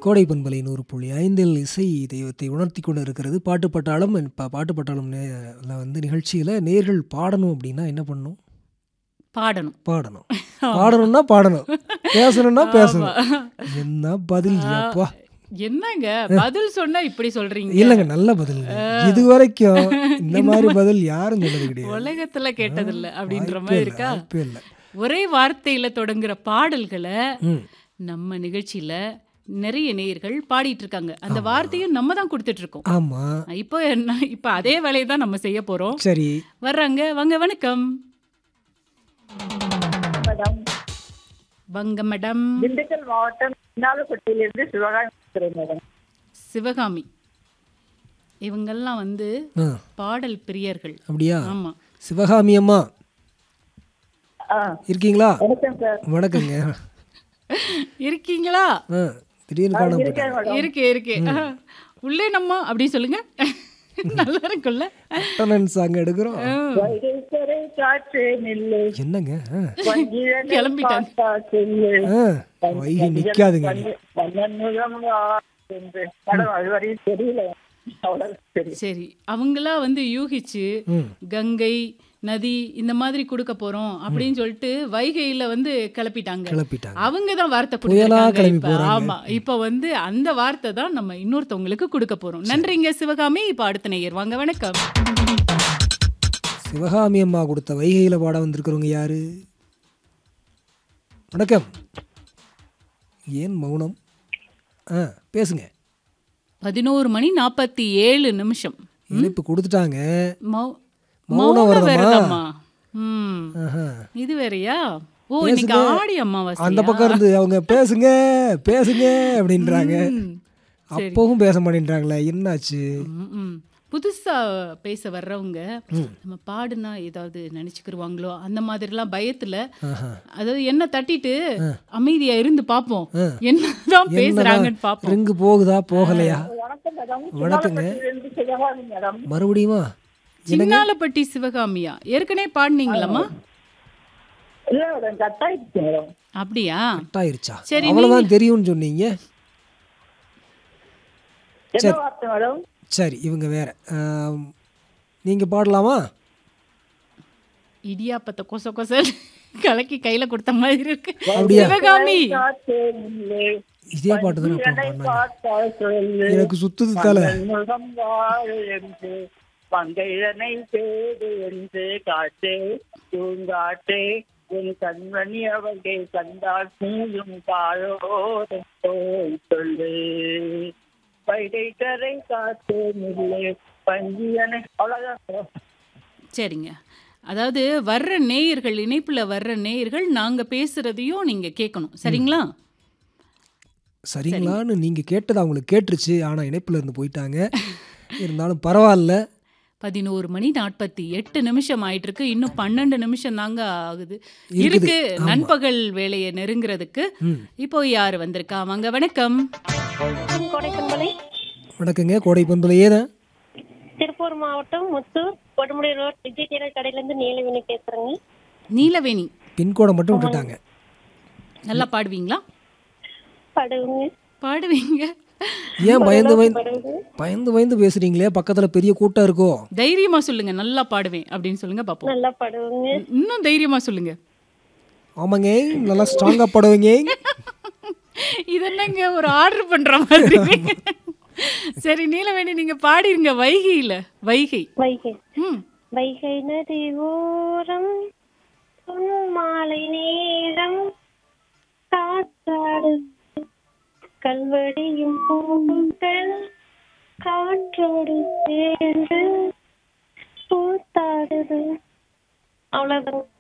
கோடை பண்பலை நூறு புள்ளி ஐந்தில் இசை தெய்வத்தை உணர்த்தி கொண்டு இருக்கிறது பாட்டு பட்டாளம் இப்போ பாட்டு பட்டாளம் நே- ல வந்து நிகழ்ச்சியில் நேர்கள் பாடணும் அப்படின்னா என்ன பண்ணணும் பாடணும் பாடணும் பாடணும்னா பாடணும் பேசணும்னா பேசணும் என்ன பதில் அப்பா என்னங்க பதில் சொன்னா இப்படி சொல்றீங்க இல்லைங்க நல்ல பதில் இது வரைக்கும் இந்த மாதிரி பதில் யாரும் சொன்னது கிடையாது உலகத்துல கேட்டதில்ல அப்படின்ற வாய்ப்பே மாதிரி இல்லை, இருக்கா வாய்ப்பே இல்லை ஒரே வார்த்தையில தொடங்குற பாடல்களை ம் நம்ம நிகழ்ச்சியில நிறைய நேயர்கள் பாடிட்டு இருக்காங்க அந்த வார்த்தையும் நம்ம தான் கொடுத்துட்டு இருக்கோம் ஆமாம் இப்போ என்ன இப்போ அதே வேலையை தான் நம்ம செய்ய போறோம் சரி வர்றாங்க வாங்க வணக்கம் மேடம் வங்க மேடம் திண்டுக்கல் மாவட்டம் சின்னாலப்பட்டியிலிருந்து சிவகாமி பேசுறேன் மேடம் சிவகாமி இவங்கெல்லாம் வந்து ஆ பாடல் பிரியர்கள் அப்படியா ஆமா சிவகாமி அம்மா ஆ இருக்கீங்களா வணக்கம் சார் இருக்கீங்களா ஆ திடீர்னு காணாம போயிட்டாங்க. இருக்கேன் மேடம் இருக்கு இருக்கு ஆ. உள்ளே நம்ம அப்படி சொல்லுங்க நல்லா இருக்கும்ல அட்டனன்ஸ் அங்கே எடுக்கிறோம் வைகை காற்று நெல்லு என்னங்க ஆ. வஞ்சிரனை கிளம்பிட்டாங்க. பார்த்தா சொல்லு ஆ வைகை நிற்காதுங்க வண்ண- வண்ணன்முகம் வா என்று மேடம் அது வரையும் தெரியல அவ்வளவு தெரியும் சரி அவங்களா வந்து யூகிச்சு ம் கங்கை நதி இந்த மாதிரி கொடுக்க போறோம் அப்படின்னு சொல்லிட்டு வைகையில வந்து கிளப்பிட்டாங்க கிளப்பிட்டாங்க அவங்க தான் வார்த்தை புயலா கொடுத்திருக்காங்க கிளம்பி இப்ப. போறாங்க. ஆமா இப்ப வந்து அந்த வார்த்தை தான் நம்ம இன்னொருத்தவங்களுக்கு கொடுக்க போறோம் நன்றிங்க சிவகாமி இப்ப அடுத்த நேயர் வாங்க வணக்கம் சிவகாமி அம்மா கொடுத்த வைகையில் பாட வந்திருக்கிறவங்க யாரு வணக்கம் ஏன் மௌனம் ஆ பேசுங்க பதினோரு மணி நாற்பத்தி ஏழு நிமிஷம் இணைப்பு கொடுத்துட்டாங்க மௌ- மௌன மௌன விரதமா? விரதமா ம் ஆஹா. இது வேறயா ஓ இன்னைக்கு ஆடி அம்மாவாசை அந்த பக்கம் இருந்து அவங்க பேசுங்க பேசுங்க அப்படின்றாங்க அப்பவும் பேச மாட்டேன்றாங்களே என்னாச்சு ம் புதுசா பேச வர்றவங்க நம்ம பாடுனா ஏதாவது நினைச்சுக்கிருவாங்களோ அந்த மாதிரிலாம் பயத்துல ஆஹா. அதாவது என்ன தட்டிட்டு அமைதியா இருந்து பாப்போம் என்னதான் பேசுறாங்கன்னு பாப்போம் ரிங்கு போகுதா போகலையா வணக்கம் மேடம் வணக்கங்க. சின்னாலப்பட்டியிலிருந்து சிவகாமி மேடம் மறுபடியுமா சின்னாலப்பட்டி சிவகாமியா ஏற்கனவே பாடினீங்களாம்மா இல்ல மேடம் கட் ஆயிடுச்சு மேடம் அப்படியா கட் ஆயிருச்சா சரி, அவ்வளவுதான் தெரியும்னு சொன்னீங்க என்ன வார்த்தை மேடம் சரி இவங்க வேற ஆம், நீங்க பாடலாமா இடியாப்பத்தை கொச கொச கலக்கி கையில கொடுத்த மாதிரி இருக்கு அப்படியா? சிவகாமி காற்று நெல்லு இதே பாட்டு தானே இப்போ வஞ்சிரனை பாடினாங்க பார்த்தா சொல்லு எனக்கு சுத்துது தலை முகம் வாழு என்று பங்கைதனை தேடு என்று காட்டே பூங்காட்டே உன் கண்மணி அவகை கண்டால் நீயும் பாழோரம் போய் சொல்லு வைகை கரை காத்து நில்லே பஞ்சியனை அவ்வளவுதான் சரிங்க அதாவது வர்ற நேயர்கள் இணைப்புல வர்ற நேயர்கள் நாங்க பேசுறதையும் நீங்க கேட்கணும் சரிங்களா சரிங்களான்னு நீங்க கேட்டது அவங்களுக்கு கேட்டுருச்சு ஆனா இணைப்புல இருந்து போயிட்டாங்க இருந்தாலும் பரவாயில்ல பதினோரு மணி நாற்பத்தி எட்டு நிமிஷம் ஆயிட்டு இருக்கு இன்னும் பன்னெண்டு நிமிஷம் தாங்க ஆகுது இருக்குது. இருக்கு ஆமா. நண்பகல் வேலையை நெருங்குறதுக்கு ம் இப்போ யார் வந்திருக்கா வாங்க வணக்கம் கொடைக்கம்பளை வணக்கங்க கோடை பண்பலையே தான் திருப்பூர் மாவட்டம் முத்தூர் கொடுமுடி ரோட் விஜய் டெய்லர் கடையில இருந்து நீலவேணி பேசுறேங்க நீலவேணி பின்கோடை மட்டும் விட்டுட்டாங்க நல்லா பாடுவீங்களா படுவுங்க பாடுவீங்க ஏன் பயந்து பயந்து படுவுங்க பயந்து பயந்து பேசுறீங்களே பக்கத்துல பெரிய கூட்டம் இருக்கோ தைரியமா சொல்லுங்க நல்லா பாடுவேன் அப்படின்னு சொல்லுங்க பாப்போம் நல்லா படுவுங்க இன்னும் தைரியமா சொல்லுங்க ஆமாங்க நல்லா ஸ்ட்ராங்கா படுவீங்க இது என்னங்க ஒரு ஆர்டர் பண்ற மாதிரி சரி நீலவேணி நீங்க பாடிருங்க வைகையில வைகை வைகை ம் வைகை நதி ஓரம் பொன் மாலை நேரம் காற்றாடு கல்வடியும் பூக்கள் காற்றோடு சேர்ந்து பூத்தாடுது அவ்வளவுதான்